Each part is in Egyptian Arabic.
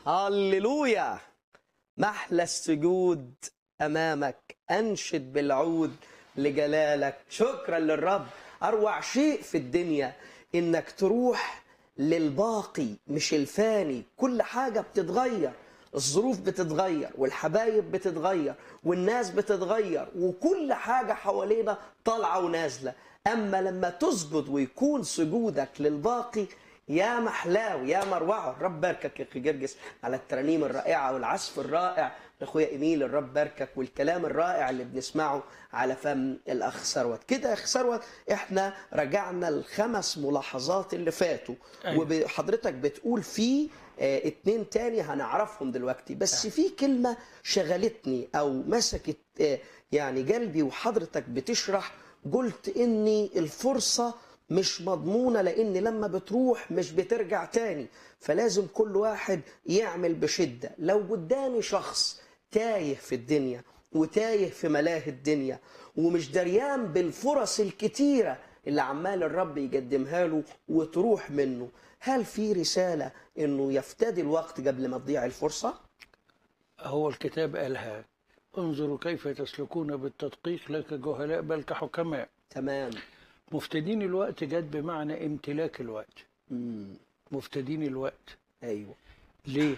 هللويا محلى السجود امامك انشد بالعود لجلالك شكرا للرب اروع شيء في الدنيا انك تروح للباقي مش الفاني كل حاجه بتتغير الظروف بتتغير والحبايب بتتغير والناس بتتغير وكل حاجه حوالينا طالعه ونازله اما لما تسجد ويكون سجودك للباقي يا محلاوي يا مروعه الرب باركك يا اخي جرجس على الترانيم الرائعه والعزف الرائع لاخويا ايميل الرب باركك والكلام الرائع اللي بنسمعه على فم الاخ ثروت كده يا اخ ثروت احنا رجعنا الخمس ملاحظات اللي فاتوا أيوة. وحضرتك بتقول في آه اتنين تاني هنعرفهم دلوقتي بس في كلمه شغلتني او مسكت آه يعني قلبي وحضرتك بتشرح قلت اني الفرصه مش مضمونة لأن لما بتروح مش بترجع تاني فلازم كل واحد يعمل بشدة لو قدامي شخص تايه في الدنيا وتايه في ملاهي الدنيا ومش دريان بالفرص الكتيرة اللي عمال الرب يقدمها له وتروح منه هل في رسالة انه يفتدي الوقت قبل ما تضيع الفرصة؟ هو الكتاب قالها انظروا كيف تسلكون بالتدقيق لا كجهلاء بل كحكماء تمام مفتدين الوقت جد بمعنى امتلاك الوقت مم. مفتدين الوقت ايوه ليه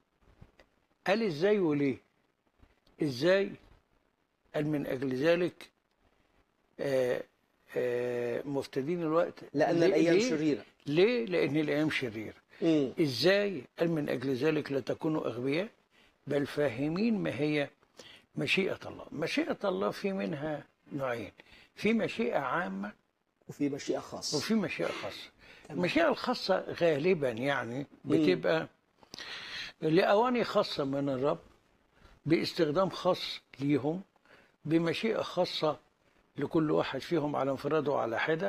قال ازاي وليه ازاي قال من اجل ذلك آه آه مفتدين الوقت لأن ليه- الأيام ليه؟ شريرة ليه لان الايام شريره مم. ازاي قال من اجل ذلك لا تكونوا اغبياء بل فاهمين ما هي مشيئه الله مشيئه الله في منها نوعين في مشيئه عامه وفي مشيئة خاصة وفي مشيئه خاصه المشيئه الخاصه غالبا يعني بتبقى لاواني خاصه من الرب باستخدام خاص ليهم بمشيئه خاصه لكل واحد فيهم على انفراده وعلى حده